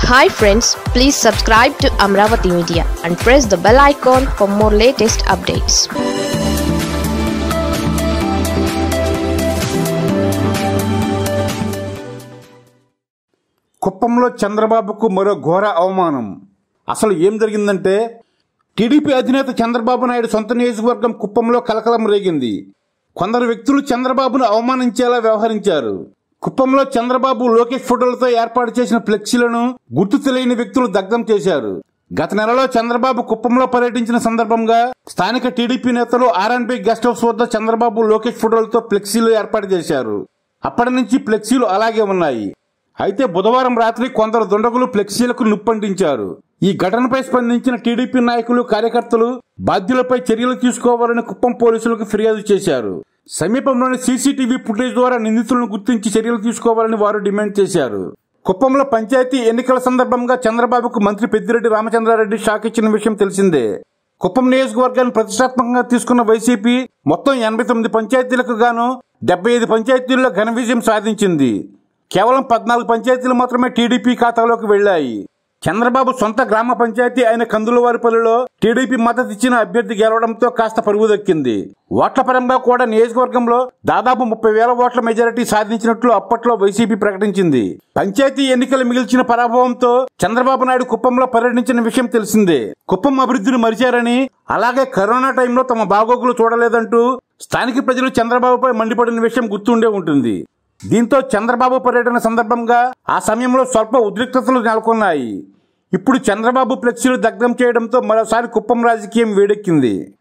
hi friends please subscribe to Amaravati media and press the bell icon for more latest updates కుప్పంలో చంద్రబాబుకు మరో ఘోర అవమానం అసలు ఏం జరిగిందంటే టీడీపీ అధినేత చంద్రబాబు నాయుడు సొంత నియోజకవర్గం కుప్పంలో కలకలం రేగింది కొందరు వ్యక్తులు చంద్రబాబును అవమానించేలా వ్యవహరించారు కుప్పంలో చంద్రబాబు లోకేష్ ఫోటోలతో ఏర్పాటు చేసిన ఫ్లెక్సీలను గుర్తు తెలియని వ్యక్తులు దగ్ధం చేశారు గత నెలలో చంద్రబాబు కుప్పంలో పర్యటించిన సందర్భంగా స్థానిక టీడీపీ నేతలు ఆర్ఎన్బి గెస్ట్ హౌస్ వద్ద చంద్రబాబు లోకేష్ ఫోటోలతో ఫ్లెక్సీలు ఏర్పాటు చేశారు అప్పటి నుంచి ఫ్లెక్సీలు అలాగే ఉన్నాయి అయితే బుధవారం రాత్రి కొందరు దుండగులు ఫ్లెక్సీలకు నిప్పంటించారు ఈ ఘటనపై స్పందించిన టీడీపీ నాయకులు కార్యకర్తలు బాధ్యులపై చర్యలు తీసుకోవాలని కుప్పం పోలీసులకు ఫిర్యాదు చేశారు సమీపంలోని సీసీటీవీ ఫుటేజ్ ద్వారా నిందితులను గుర్తించి చర్యలు తీసుకోవాలని వారు డిమాండ్ చేశారు కుప్పంలో పంచాయతీ ఎన్నికల సందర్భంగా చంద్రబాబుకు మంత్రి పెద్దిరెడ్డి రామచంద్రారెడ్డి షాక్ ఇచ్చిన విషయం తెలిసిందే కుప్పం నియోజకవర్గాన్ని ప్రతిష్టాత్మకంగా తీసుకున్న వైసీపీ మొత్తం ఎనభై తొమ్మిది పంచాయతీలకు గాను డెబ్బై ఐదు పంచాయతీల్లో ఘన విజయం సాధించింది కేవలం పద్నాలుగు పంచాయతీలు మాత్రమే టీడీపీ ఖాతాలోకి వెళ్లాయి చంద్రబాబు సొంత గ్రామ పంచాయతీ అయిన కందులవారిపల్లిలో టీడీపీ మద్దతు ఇచ్చిన అభ్యర్థి గెలవడంతో కాస్త పరుగు దక్కింది ఓట్ల పరంగా కూడా నియోజకవర్గంలో దాదాపు ముప్పై వేల ఓట్ల మెజారిటీ సాధించినట్లు అప్పట్లో వైసీపీ ప్రకటించింది పంచాయతీ ఎన్నికలు మిగిల్చిన పరాభవంతో చంద్రబాబు నాయుడు కుప్పంలో పర్యటించిన విషయం తెలిసిందే కుప్పం అభివృద్ధిని మరిచారని అలాగే కరోనా టైంలో తమ బాగోగులు చూడలేదంటూ స్థానిక ప్రజలు చంద్రబాబుపై మండిపడిన విషయం గుర్తుండే ఉంటుంది దీంతో చంద్రబాబు పర్యటన సందర్భంగా ఆ సమయంలో స్వల్ప ఉద్రిక్తతలు నెలకొన్నాయి ఇప్పుడు చంద్రబాబు ఫ్లెక్సీలు దగ్ధం చేయడంతో మరోసారి కుప్పం రాజకీయం వేడెక్కింది